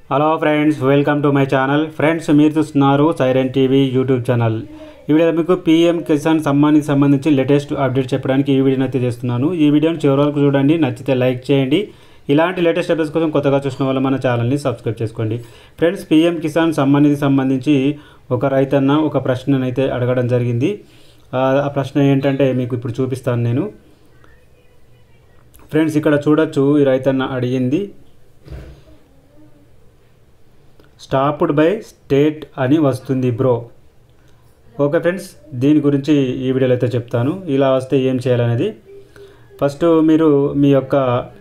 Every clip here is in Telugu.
hello friends welcome to my channel friends మీరు చూస్తున్నారు సైరన్ టీవీ యూట్యూబ్ ఛానల్ ఈ వీడియో మీకు పీఎం కిసాన్ సమ్మాన్కి సంబంధించి లేటెస్ట్ అప్డేట్ చెప్పడానికి ఈ వీడియోని అయితే చేస్తున్నాను ఈ వీడియోని చివరి వరకు చూడండి నచ్చితే లైక్ చేయండి ఇలాంటి లేటెస్ట్ అప్డేట్స్ కోసం కొత్తగా చూసిన వాళ్ళు మన ఛానల్ని సబ్స్క్రైబ్ చేసుకోండి ఫ్రెండ్స్ పీఎం కిసాన్ సమ్మాన్కి సంబంధించి ఒక రైతన్న ఒక ప్రశ్ననైతే అడగడం జరిగింది ఆ ఆ ప్రశ్న ఏంటంటే మీకు ఇప్పుడు చూపిస్తాను నేను ఫ్రెండ్స్ ఇక్కడ చూడొచ్చు ఈ రైతన్న అడిగింది స్టాప్డ్ బై స్టేట్ అని వస్తుంది బ్రో ఓకే ఫ్రెండ్స్ దీని గురించి ఈ వీడియోలో అయితే చెప్తాను ఇలా వస్తే ఏం చేయాలనేది ఫస్ట్ మీరు మీ యొక్క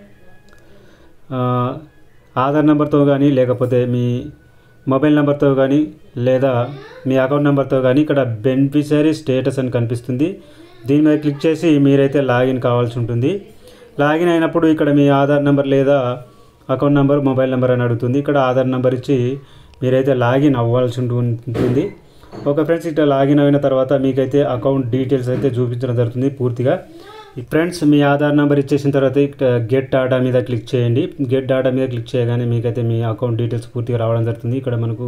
ఆ, ఆధార్ నెంబర్తో కానీ లేకపోతే మీ మొబైల్ నెంబర్తో కానీ లేదా మీ అకౌంట్ నెంబర్తో కానీ ఇక్కడ బెనిఫిషరీ స్టేటస్ అని కనిపిస్తుంది దీని మీద క్లిక్ చేసి మీరైతే లాగిన్ కావాల్సి ఉంటుంది లాగిన్ అయినప్పుడు ఇక్కడ మీ ఆధార్ నెంబర్ లేదా అకౌంట్ నెంబర్ మొబైల్ నెంబర్ అని అడుగుతుంది ఇక్కడ ఆధార్ నెంబర్ ఇచ్చి మీరైతే లాగిన్ అవ్వాల్సి ఉంటుంది ఓకే ఫ్రెండ్స్ ఇట్లా లాగిన్ అయిన తర్వాత మీకైతే అకౌంట్ డీటెయిల్స్ అయితే చూపించడం జరుగుతుంది పూర్తిగా ఈ ఫ్రెండ్స్ మీ ఆధార్ నెంబర్ ఇచ్చేసిన తర్వాత ఇక్కడ గెట్ డాటా మీద క్లిక్ చేయండి గెట్ డాటా మీద క్లిక్ చేయగానే మీకైతే మీ అకౌంట్ డీటెయిల్స్ పూర్తిగా రావడం జరుగుతుంది ఇక్కడ మనకు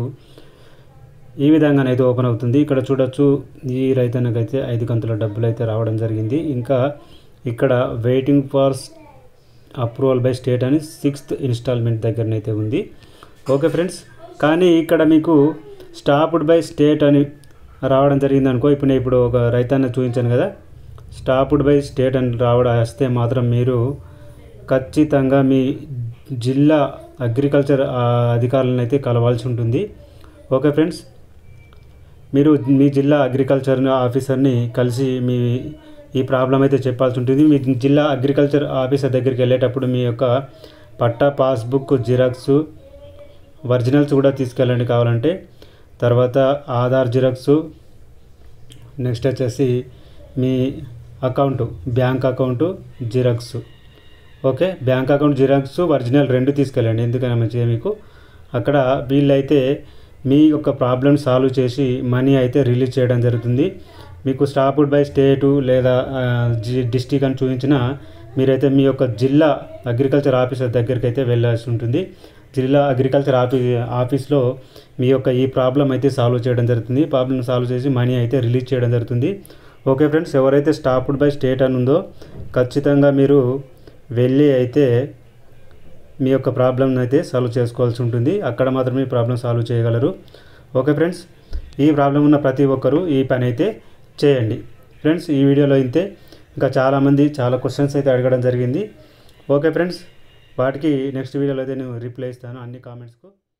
ఈ విధంగానైతే ఓపెన్ అవుతుంది ఇక్కడ చూడొచ్చు ఈ రైతన్నకైతే ఐదు కంతుల డబ్బులు అయితే రావడం జరిగింది ఇంకా ఇక్కడ waiting for approval by state అని సిక్స్త్ ఇన్స్టాల్మెంట్ దగ్గరనైతే ఉంది ఓకే ఫ్రెండ్స్ కానీ ఇక్కడ మీకు స్టాప్డ్ బై స్టేట్ అని రావడం జరిగింది అనుకో ఇప్పుడు నేను ఇప్పుడు ఒక రైతాన్ని చూపించాను కదా స్టాప్డ్ బై స్టేట్ అని రావడం వస్తే మాత్రం మీరు ఖచ్చితంగా మీ జిల్లా అగ్రికల్చర్ ఆ, అధికారులను అయితే కలవాల్సి ఉంటుంది ఓకే ఫ్రెండ్స్ మీరు మీ జిల్లా అగ్రికల్చర్ ఆఫీసర్ని కలిసి మీ ఈ ప్రాబ్లం అయితే చెప్పాల్సి ఉంటుంది మీ జిల్లా అగ్రికల్చర్ ఆఫీసర్ దగ్గరికి వెళ్ళేటప్పుడు మీ యొక్క పట్టా పాస్బుక్ జిరాక్స్ ఒరిజినల్స్ కూడా తీసుకెళ్ళండి కావాలంటే తర్వాత ఆధార్ జిరాక్స్ నెక్స్ట్ వచ్చేసి మీ account bank account xerox okay bank account xerox original రెండు తీసుకెళ్ళండి ఎందుకని మంచిగా మీకు అక్కడ వీళ్ళైతే మీ యొక్క ప్రాబ్లమ్ సాల్వ్ చేసి మనీ అయితే రిలీజ్ చేయడం జరుగుతుంది మీకు స్టాప్డ్ బై స్టేటు లేదా డిస్టిక్ అని చూపించిన మీరైతే మీ యొక్క జిల్లా అగ్రికల్చర్ ఆఫీసర్ దగ్గరికి అయితే వెళ్ళాల్సి ఉంటుంది జిల్లా అగ్రికల్చర్ ఆఫీ ఆఫీస్లో మీ యొక్క ఈ ప్రాబ్లం అయితే సాల్వ్ చేయడం జరుగుతుంది ప్రాబ్లం సాల్వ్ చేసి మనీ అయితే రిలీజ్ చేయడం జరుగుతుంది ఓకే ఫ్రెండ్స్ ఎవరైతే స్టాప్డ్ బై స్టేట్ అని ఉందో ఖచ్చితంగా మీరు వెళ్ళి అయితే మీ యొక్క ప్రాబ్లమ్ని అయితే సాల్వ్ చేసుకోవాల్సి ఉంటుంది అక్కడ మాత్రమే ఈ ప్రాబ్లం సాల్వ్ చేయగలరు ఓకే ఫ్రెండ్స్ ఈ ప్రాబ్లం ఉన్న ప్రతి ఒక్కరూ ఈ పని అయితే చేయండి ఫ్రెండ్స్ ఈ వీడియోలో అయితే ఇంకా చాలామంది చాలా క్వశ్చన్స్ అయితే అడగడం జరిగింది ఓకే ఫ్రెండ్స్ వాటికి నెక్స్ట్ వీడియోలో అయితే నేను రిప్లై ఇస్తాను అన్ని కామెంట్స్కు